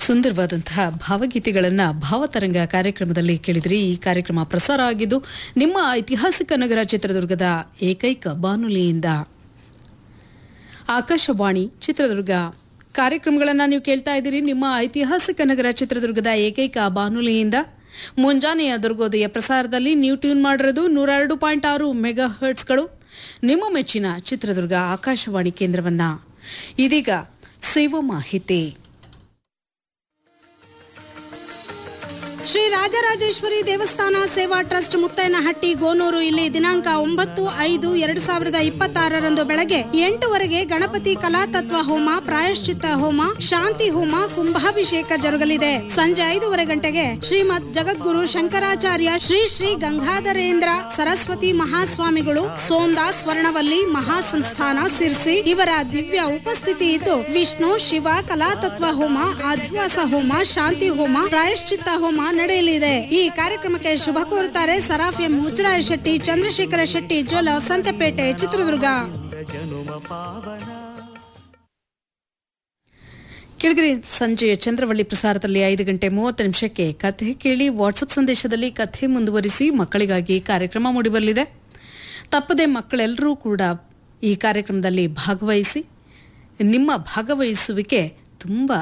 ಸುಂದರವಾದಂತಹ ಭಾವಗೀತೆಗಳನ್ನು ಭಾವತರಂಗ ಕಾರ್ಯಕ್ರಮದಲ್ಲಿ ಕೇಳಿದ್ರಿ ಈ ಕಾರ್ಯಕ್ರಮ ಪ್ರಸಾರ ಆಗಿದ್ದು ನಿಮ್ಮ ಐತಿಹಾಸಿಕ ನಗರ ಚಿತ್ರದುರ್ಗದ ಏಕೈಕ ಬಾನುಲಿಯಿಂದ ಆಕಾಶವಾಣಿ ಚಿತ್ರದುರ್ಗ ಕಾರ್ಯಕ್ರಮಗಳನ್ನು ನೀವು ಕೇಳ್ತಾ ಇದ್ದೀರಿ ನಿಮ್ಮ ಐತಿಹಾಸಿಕ ನಗರ ಚಿತ್ರದುರ್ಗದ ಏಕೈಕ ಬಾನುಲಿಯಿಂದ ಮುಂಜಾನೆಯ ದುರ್ಗೋದಯ ಪ್ರಸಾರದಲ್ಲಿ ನೀವು ಟ್ಯೂನ್ ಮಾಡಿರೋದು ನೂರ ಎರಡು ಪಾಯಿಂಟ್ ಆರು ಮೆಗಾ ಹರ್ಟ್ಸ್ಗಳು ನಿಮ್ಮ ಮೆಚ್ಚಿನ ಚಿತ್ರದುರ್ಗ ಆಕಾಶವಾಣಿ ಕೇಂದ್ರವನ್ನ ಇದೀಗ ಸೇವಾ ಮಾಹಿತಿ ಶ್ರೀ ರಾಜರಾಜೇಶ್ವರಿ ದೇವಸ್ಥಾನ ಸೇವಾ ಟ್ರಸ್ಟ್ ಮುತ್ತಯ್ಯನಹಟ್ಟಿ ಗೋನೂರು ಇಲ್ಲಿ ದಿನಾಂಕ ಒಂಬತ್ತು ಐದು ಎರಡು ಸಾವಿರದ ಇಪ್ಪತ್ತಾರರಂದು ಬೆಳಗ್ಗೆ ಎಂಟುವರೆಗೆ ಗಣಪತಿ ಕಲಾತತ್ವ ಹೋಮ ಪ್ರಾಯಶ್ಚಿತ್ತ ಹೋಮ ಶಾಂತಿ ಹೋಮ ಕುಂಭಾಭಿಷೇಕ ಜರುಗಲಿದೆ ಸಂಜೆ ಐದೂವರೆ ಗಂಟೆಗೆ ಶ್ರೀಮದ್ ಜಗದ್ಗುರು ಶಂಕರಾಚಾರ್ಯ ಶ್ರೀ ಶ್ರೀ ಗಂಗಾಧರೇಂದ್ರ ಸರಸ್ವತಿ ಮಹಾಸ್ವಾಮಿಗಳು ಸೋಂದಾ ಸ್ವರ್ಣವಲ್ಲಿ ಮಹಾಸಂಸ್ಥಾನ ಸಿರ್ಸಿ ಇವರ ದಿವ್ಯ ಉಪಸ್ಥಿತಿ ಇದ್ದು ವಿಷ್ಣು ಶಿವ ಕಲಾತತ್ವ ಹೋಮ ಆದಿವಾಸ ಹೋಮ ಶಾಂತಿ ಹೋಮ ಪ್ರಾಯಶ್ಚಿತ್ತ ಹೋಮ ನಡೆಯಲಿದೆ ಈ ಕಾರ್ಯಕ್ರಮಕ್ಕೆ ಶುಭ ಕೋರುತ್ತಾರೆ ಸರಾಫ್ ಎಂ ಮುಜರಾಯ ಶೆಟ್ಟಿ ಚಂದ್ರಶೇಖರ ಶೆಟ್ಟಿ ಜೋಲ ಸಂತೆಪೇಟೆ ಚಿತ್ರದುರ್ಗ ಕೆಳಗರೆ ಸಂಜೆಯ ಚಂದ್ರವಳ್ಳಿ ಪ್ರಸಾರದಲ್ಲಿ ಐದು ಗಂಟೆ ಮೂವತ್ತು ನಿಮಿಷಕ್ಕೆ ಕಥೆ ಕೇಳಿ ವಾಟ್ಸಪ್ ಸಂದೇಶದಲ್ಲಿ ಕಥೆ ಮುಂದುವರಿಸಿ ಮಕ್ಕಳಿಗಾಗಿ ಕಾರ್ಯಕ್ರಮ ಮೂಡಿಬರಲಿದೆ ತಪ್ಪದೆ ಮಕ್ಕಳೆಲ್ಲರೂ ಕೂಡ ಈ ಕಾರ್ಯಕ್ರಮದಲ್ಲಿ ಭಾಗವಹಿಸಿ ನಿಮ್ಮ ಭಾಗವಹಿಸುವಿಕೆ ತುಂಬ